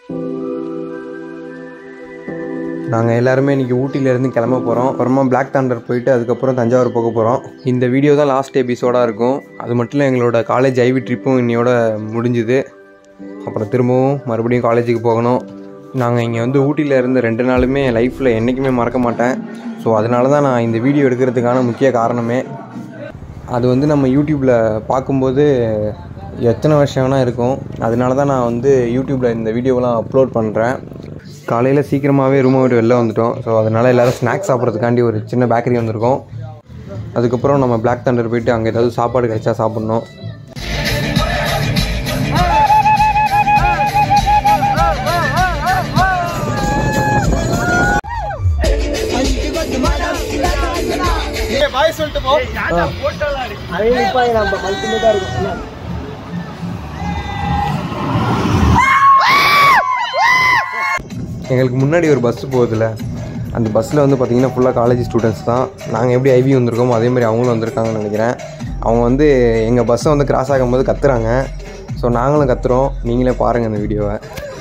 நாங்கள் எல்லாருமே இன்றைக்கி ஊட்டியிலேருந்து கிளம்ப போகிறோம் அப்புறமா பிளாக் தாண்டர் போயிட்டு அதுக்கப்புறம் தஞ்சாவூர் போக போகிறோம் இந்த வீடியோ தான் லாஸ்ட் எபிசோடாக இருக்கும் அது மட்டும் இல்லை எங்களோட காலேஜ் ஐவி ட்ரிப்பும் இன்னையோட முடிஞ்சுது அப்புறம் திரும்பவும் மறுபடியும் காலேஜுக்கு போகணும் நாங்கள் இங்கே வந்து ஊட்டியில் இருந்த ரெண்டு நாளுமே என் லைஃப்பில் என்றைக்குமே மறக்க மாட்டேன் ஸோ அதனால தான் நான் இந்த வீடியோ எடுக்கிறதுக்கான முக்கிய காரணமே அது வந்து நம்ம யூடியூப்பில் பார்க்கும்போது எத்தனை வருஷம் வேணால் இருக்கும் அதனால தான் நான் வந்து யூடியூப்பில் இந்த வீடியோவெலாம் அப்லோட் பண்ணுறேன் காலையில் சீக்கிரமாகவே ரூமை விட்டு வெளில வந்துட்டோம் ஸோ அதனால் எல்லோரும் ஸ்நாக்ஸ் சாப்பிட்றதுக்காண்டி ஒரு சின்ன பேக்கரி வந்திருக்கோம் அதுக்கப்புறம் நம்ம பிளாக் தண்டர் போயிட்டு அங்கே ஏதாவது சாப்பாடு கிடைச்சா சாப்பிட்ணும் எங்களுக்கு முன்னாடி ஒரு பஸ்ஸு போகுதுல்ல அந்த பஸ்ஸில் வந்து பார்த்திங்கன்னா ஃபுல்லாக காலேஜ் ஸ்டூடெண்ட்ஸ் தான் நாங்கள் எப்படி ஐவி வந்திருக்கோமோ அதே மாதிரி அவங்களும் வந்திருக்காங்கன்னு நினைக்கிறேன் அவங்க வந்து எங்கள் பஸ்ஸை வந்து கிராஸ் ஆகும்போது கத்துறாங்க ஸோ நாங்களும் கத்துறோம் நீங்களே பாருங்கள் அந்த வீடியோவை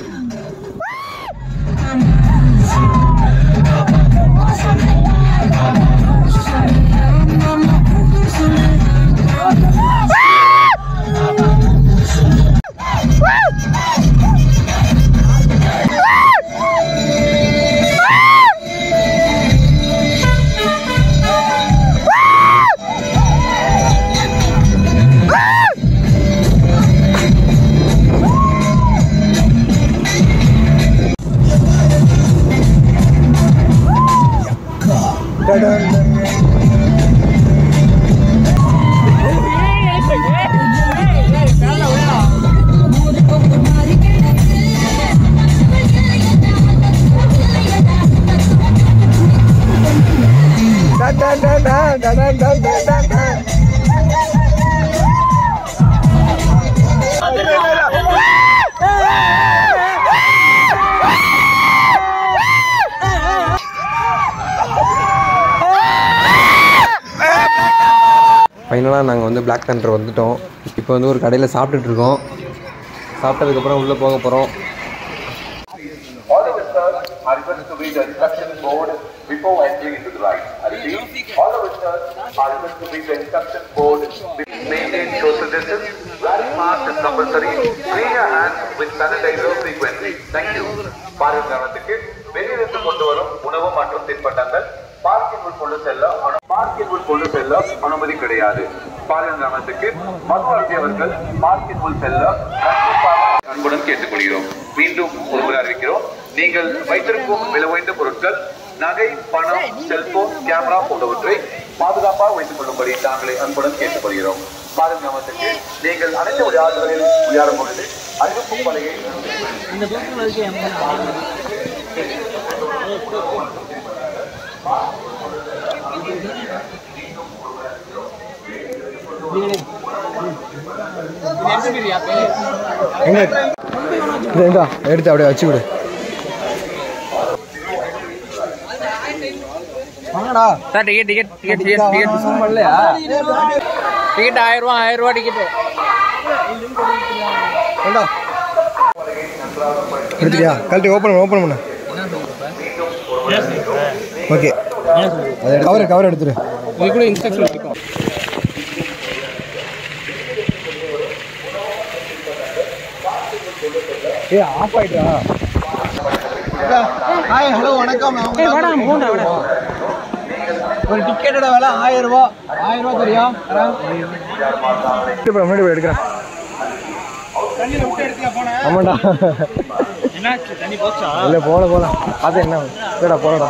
ஃபைனலாக நாங்கள் வந்து பிளாக் தண்டர் வந்துட்டோம் இப்போ வந்து ஒரு கடையில் சாப்பிட்டுட்டு இருக்கோம் சாப்பிட்டதுக்கப்புறம் உள்ளே போக போகிறோம் All the visitors are requested to read the instruction board before entering into the ride. I repeat, all the visitors are requested to read the instruction board. Maintain social distance, wear mask is compulsory, clean your hands with sanitizer frequently. Thank you. Bharat கவனத்துக்கு வெளியிலிருந்து கொண்டு வரும் உணவு மற்றும் தின்பண்டங்கள் பார்க்கிங்குள் கொண்டு செல்ல அனு- பார்க்கிங்குள் கொண்டு செல்ல அனுமதி கிடையாது பாரத் கவனத்துக்கு மது அருந்தியவர்கள் பார்க்கிங்குள் செல்ல கண்டிப்பாக அன்புடன் கேட்டுக்கொள்கிறோம் மீண்டும் ஒருமுறை அறிவிக்கிறோம் நீங்கள் வைத்திருக்கும் விலை உயர்ந்த பொருட்கள் நகை பணம் செல்போன் கேமரா போன்றவற்றை பாதுகாப்பாக வைத்துக் கொள்ளும்படி நாங்களை அன்புடன் கேட்டுக்கொள்கிறோம் பாரத் கிராமத்துக்கு நீங்கள் அனைத்து விளையாட்டுகளில் விளையாடும் பொழுது அறிவிப்பு பலகை எங்க இந்தா எடுத்து அப்படியே வச்சு விடு sir ticket ticket ticket ticket ticket பண்ணலையா டிக்கெட் ஆயிரம் ரூபா ஆயிரம் ரூபா டிக்கெட் வேண்டா எடுத்துட்டியா கழட்டி ஓப்பன் பண்ணு ஓப்பன் பண்ணு ஓகே கவர் கவர் எடுத்துரு இது கூட இன்ஸ்ட்ரக்ஷன் இருக்கும் ஏ ஆஃப் ஆயிட்டா ஹாய் ஹலோ வணக்கம் ஒரு டிக்கெட்டோட விலை ஆயிரம் ரூபா ஆயிரம் ரூபா தெரியும் முன்னாடி போய் எடுக்கிறேன் ஆமாண்டா என்னாச்சு தண்ணி போச்சா இல்லை போல போலாம் அது என்ன சரிடா போலடா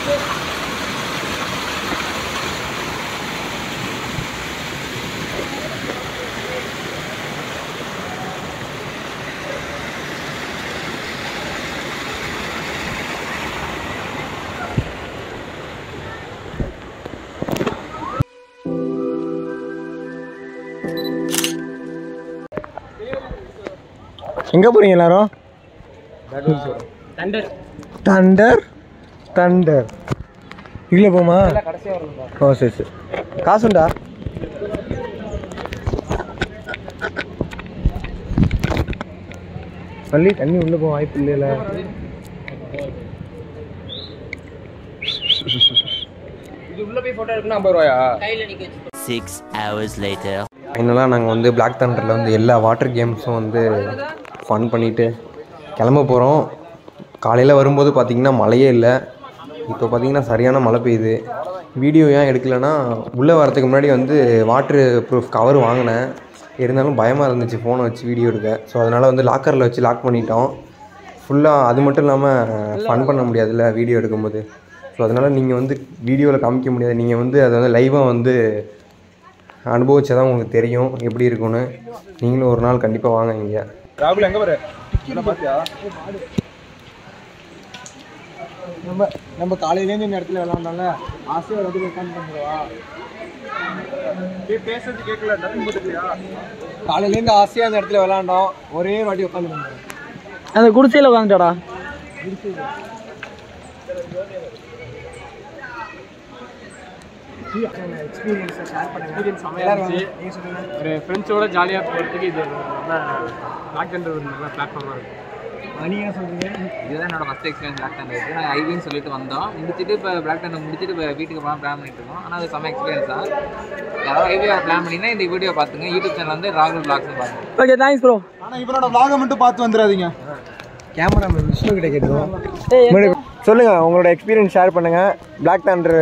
எங்கே போகிறீங்க எல்லாரும் தண்டர் தண்டர் தண்டர் இதில் போமா ஓ சரி சரி காசுண்டா தள்ளி தண்ணி உள்ளே போக வாய்ப்பு இல்லைல்ல இது உள்ள போய் போட்டோ எடுக்கணும் ஐம்பது ரூபாயா Six hours later. ஃபைனலாக நாங்கள் வந்து பிளாக் தண்டரில் வந்து எல்லா வாட்டர் கேம்ஸும் வந்து ஃபன் பண்ணிவிட்டு கிளம்ப போகிறோம் காலையில் வரும்போது பார்த்திங்கன்னா மழையே இல்லை இப்போ பார்த்திங்கன்னா சரியான மழை பெய்யுது வீடியோ ஏன் எடுக்கலைன்னா உள்ளே வரதுக்கு முன்னாடி வந்து வாட்ரு ப்ரூஃப் கவர் வாங்கினேன் இருந்தாலும் பயமாக இருந்துச்சு ஃபோனை வச்சு வீடியோ எடுக்க ஸோ அதனால் வந்து லாக்கரில் வச்சு லாக் பண்ணிட்டோம் ஃபுல்லாக அது மட்டும் இல்லாமல் ஃபன் பண்ண முடியாதுல்ல வீடியோ எடுக்கும்போது ஸோ அதனால் நீங்கள் வந்து வீடியோவில் காமிக்க முடியாது நீங்கள் வந்து அதை வந்து லைவாக வந்து அனுபவிச்சா தான் உங்களுக்கு தெரியும் எப்படி இருக்கும்னு நீங்களும் ஒரு நாள் கண்டிப்பாக வாங்க இங்கே ராகுல் எங்க வர பாத்தியா நம்ம நம்ம காலையிலேருந்து இந்த இடத்துல விளாண்டோம்ல ஆசையாக வந்து உட்காந்து பண்ணுறவா பேசுறது கேட்கல டப்பிங் போட்டுக்கியா காலையிலேருந்து ஆசையாக அந்த இடத்துல விளாண்டோம் ஒரே ஒரு வாட்டி உட்காந்து பண்ணுறோம் அந்த குடிசையில் உட்காந்துட்டாடா எக்ஸ்பீரியன்ஸை ஷேர் பண்ணுங்க எல்லாரும் வாங்க. நீங்க சொல்லுங்க ஒரு ஃப்ரெண்ட்ஸோட ஜாலியாக போகிறதுக்கு இது நல்ல பிளாக் தண்டர் ஒரு நல்ல பிளாட்ஃபார்மாக இருக்கும் நீங்கள் சொல்றீங்க இதுதான் என்னோட ஃபஸ்ட் எக்ஸ்பீரியன்ஸ் பிளாக் தண்டர் இருக்குது நாங்கள் ஐவின்னு சொல்லிட்டு வந்தோம் முடிச்சுட்டு இப்போ பிளாக் தண்டர் முடிச்சுட்டு இப்போ வீட்டுக்கு போகலாம் பிளான் பண்ணிட்டு இருக்கோம் ஆனால் அது செம்ம எக்ஸ்பீரியன்ஸ் தான் யாராவது ஐவி பிளான் பண்ணினா இந்த வீடியோ பார்த்துங்க யூடியூப் சேனல் வந்து ராகுல் பிளாக்ஸ் பாருங்க ஓகே தேங்க்ஸ் ப்ரோ ஆனா இவனோட vlog-அ மட்டும் பார்த்து வந்துடாதீங்க கேமராமேன் விஷ்ணு கிட்ட கேட்டுருவோம் சொல்லுங்க உங்களோட எக்ஸ்பீரியன்ஸ் ஷேர் பண்ணுங்க பிளாக் தண்டர்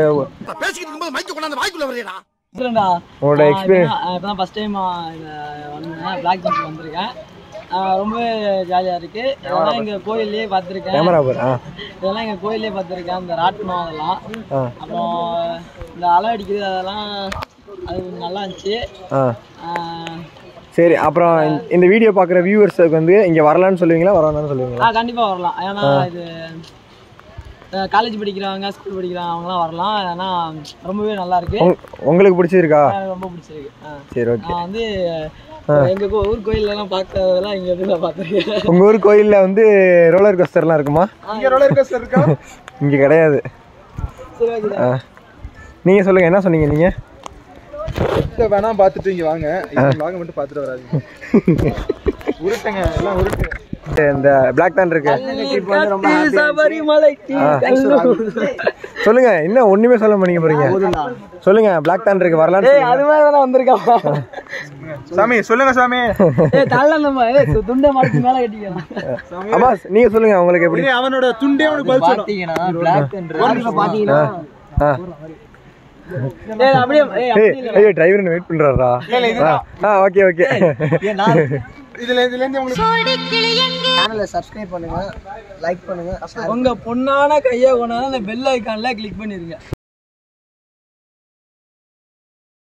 உங்களோட experience. இப்போ தான் ஃபஸ்ட் டைம் வந்தேன் பிளாக் ஜம்ப் வந்திருக்கேன் ஆஹ் ரொம்ப ஜாலியாக இருக்கு இதெல்லாம் எங்கள் கோயில்லையே பார்த்துருக்கேன் கேமரா பாரு ஆ இதெல்லாம் எங்கள் கோயிலே பார்த்துருக்கேன் இந்த ராட்டினம் அதெல்லாம் ஆ. அப்புறம் இந்த அலை அடிக்கிறது அதெல்லாம் அது நல்லா இருந்துச்சு ஆ ஆஹ் சரி அப்புறம் இந்த- இந்த வீடியோ பார்க்குற வியூவர்ஸுக்கு வந்து இங்கே வரலான்னு சொல்லுவீங்களா வரணும்னு சொல்லுவீங்களா ஆ கண்டிப்பாக வரலாம் ஏன்னா இது காலேஜ் படிக்கிறவங்க ஸ்கூல் படிக்கிறவங்க அவங்களாம் வரலாம் ஏன்னா ரொம்பவே நல்லா இருக்கு உங்க- உங்களுக்கு பிடிச்சிருக்கா எனக்கு ரொம்ப பிடிச்சிருக்கு ஆ. சரி ஓகே நான் வந்து எங்க கோ- ஊர் கோயிலெல்லாம் பார்க்கறதெல்லாம் இங்க இருந்து நான் பார்த்துருக்கேன் உங்கள் ஊர் கோயிலில் வந்து ரோலர் கோஸ்டர்லாம் இருக்குமா இங்க ரோலர் கோஸ்டர் இருக்கா இங்கே கிடையாது சரி ஓகே ஆ நீங்கள் சொல்லுங்கள் என்ன சொன்னீங்க நீங்கள் இத வேணா பார்த்துட்டு இங்க வாங்க இந்த vlog-அ மட்டும் பார்த்துட்டு வராதீங்க உருட்டுங்க எல்லாம் உருட்டு இந்த பிளாக் தான் இருக்கு சபரிமலைக்கு சொல்லுங்க என்ன ஒண்ணுமே சொல்ல மாட்டீங்க போறீங்க சொல்லுங்க பிளாக் தான் இருக்கு வரலான்னு சொல்லுங்க. அது மாதிரி தானே வந்திருக்கான் சாமி சொல்லுங்க சாமி ஏய் தள்ள நம்ம ஏய் து- துண்டை மறைச்சு மேல கட்டிக்கலாம் அப்பாஸ் நீங்க சொல்லுங்க உங்களுக்கு எப்படி இனி அவனோட துண்டே அவனுக்கு பதில் சொல்லும் பார்த்தீங்கன்னா பிளாக் பாத்தீங்கன்னா ஆ ஏய் அப்படியே ஏய் ஏய் ஐயோ டிரைவர் வெயிட் பண்றாரா ஆ ஓகே ஓகே இதுல இதுல இருந்து உங்களுக்கு சேனலை சப்ஸ்கிரைப் பண்ணுங்க லைக் பண்ணுங்க உங்க பொண்ணான கையை கொண்டாந்து அந்த பெல் ஐக்கான்ல கிளிக் பண்ணிருங்க